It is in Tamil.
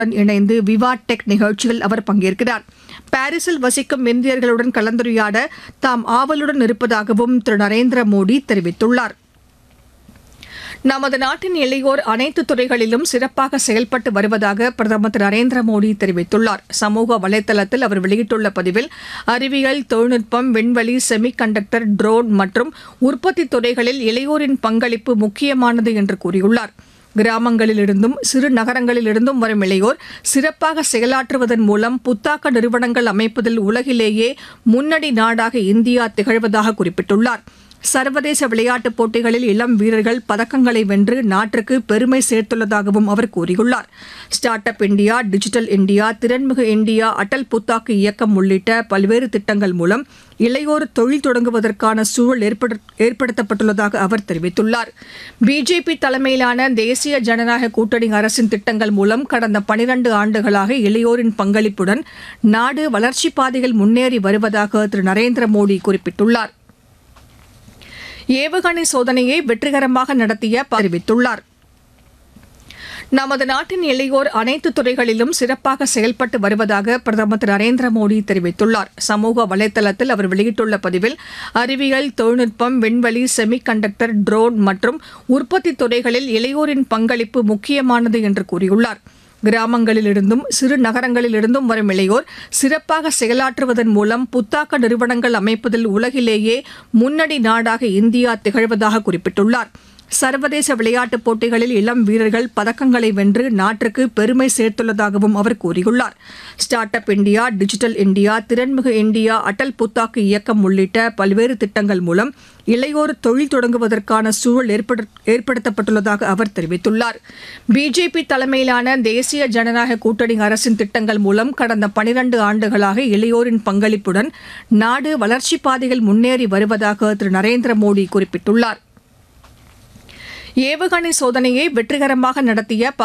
உடன் இணைந்து விவா டெக் நிகழ்ச்சியில் அவர் பங்கேற்கிறார் பாரிஸில் வசிக்கும் இந்தியர்களுடன் கலந்துரையாட தாம் ஆவலுடன் இருப்பதாகவும் திரு நரேந்திர மோடி தெரிவித்துள்ளார் நமது நாட்டின் இளையோர் அனைத்து துறைகளிலும் சிறப்பாக செயல்பட்டு வருவதாக பிரதமர் திரு நரேந்திர மோடி தெரிவித்துள்ளார் சமூக வலைதளத்தில் அவர் வெளியிட்டுள்ள பதிவில் அறிவியல் தொழில்நுட்பம் விண்வெளி செமி கண்டக்டர் ட்ரோன் மற்றும் உற்பத்தி துறைகளில் இளையோரின் பங்களிப்பு முக்கியமானது என்று கூறியுள்ளார் கிராமங்களிலிருந்தும் சிறு நகரங்களிலிருந்தும் வரும் இளையோர் சிறப்பாக செயலாற்றுவதன் மூலம் புத்தாக்க நிறுவனங்கள் அமைப்பதில் உலகிலேயே முன்னணி நாடாக இந்தியா திகழ்வதாக குறிப்பிட்டுள்ளார் சர்வதேச விளையாட்டுப் போட்டிகளில் இளம் வீரர்கள் பதக்கங்களை வென்று நாட்டிற்கு பெருமை சேர்த்துள்ளதாகவும் அவர் கூறியுள்ளார் start up India digital India திறன்மிகு இந்தியா அடல் புத்தாக்கு இயக்கம் உள்ளிட்ட பல்வேறு திட்டங்கள் மூலம் இளையோர் தொழில் தொடங்குவதற்கான சூழல் ஏற்படு- ஏற்படுத்தப்பட்டுள்ளதாக அவர் தெரிவித்துள்ளார் பிஜேபி தலைமையிலான தேசிய ஜனநாயக கூட்டணி அரசின் திட்டங்கள் மூலம் கடந்த பனிரண்டு ஆண்டுகளாக இளையோரின் பங்களிப்புடன் நாடு வளர்ச்சிப் பாதையில் முன்னேறி வருவதாக திரு நரேந்திர மோடி குறிப்பிட்டுள்ளார் ஏவுகணை சோதனையை வெற்றிகரமாக நடத்திய அறிவித்துள்ளார் நமது நாட்டின் இளையோர் அனைத்து துறைகளிலும் சிறப்பாக செயல்பட்டு வருவதாக பிரதமர் திரு நரேந்திர மோடி தெரிவித்துள்ளார் சமூக வலைதளத்தில் அவர் வெளியிட்டுள்ள பதிவில் அறிவியல் தொழில்நுட்பம் விண்வெளி செமி கண்டக்டர் ட்ரோன் மற்றும் உற்பத்தி துறைகளில் இளையோரின் பங்களிப்பு முக்கியமானது என்று கூறியுள்ளார் கிராமங்களிலிருந்தும் சிறு நகரங்களிலிருந்தும் வரும் இளையோர் சிறப்பாக செயலாற்றுவதன் மூலம் புத்தாக்க நிறுவனங்கள் அமைப்பதில் உலகிலேயே முன்னணி நாடாக இந்தியா திகழ்வதாக குறிப்பிட்டுள்ளார் சர்வதேச விளையாட்டுப் போட்டிகளில் இளம் வீரர்கள் பதக்கங்களை வென்று நாட்டிற்கு பெருமை சேர்த்துள்ளதாகவும் அவர் கூறியுள்ளார் start up India digital India திறன்மிகு இந்தியா அடல் புத்தாக்கு இயக்கம் உள்ளிட்ட பல்வேறு திட்டங்கள் மூலம் இளையோர் தொழில் தொடங்குவதற்கான சூழல் ஏற்படு- ஏற்படுத்தப்பட்டுள்ளதாக அவர் தெரிவித்துள்ளார் பிஜேபி தலைமையிலான தேசிய ஜனநாயக கூட்டணி அரசின் திட்டங்கள் மூலம் கடந்த பனிரண்டு ஆண்டுகளாக இளையோரின் பங்களிப்புடன் நாடு வளர்ச்சிப் பாதையில் முன்னேறி வருவதாக திரு நரேந்திர மோடி குறிப்பிட்டுள்ளார் ஏவுகணை சோதனையை வெற்றிகரமாக நடத்திய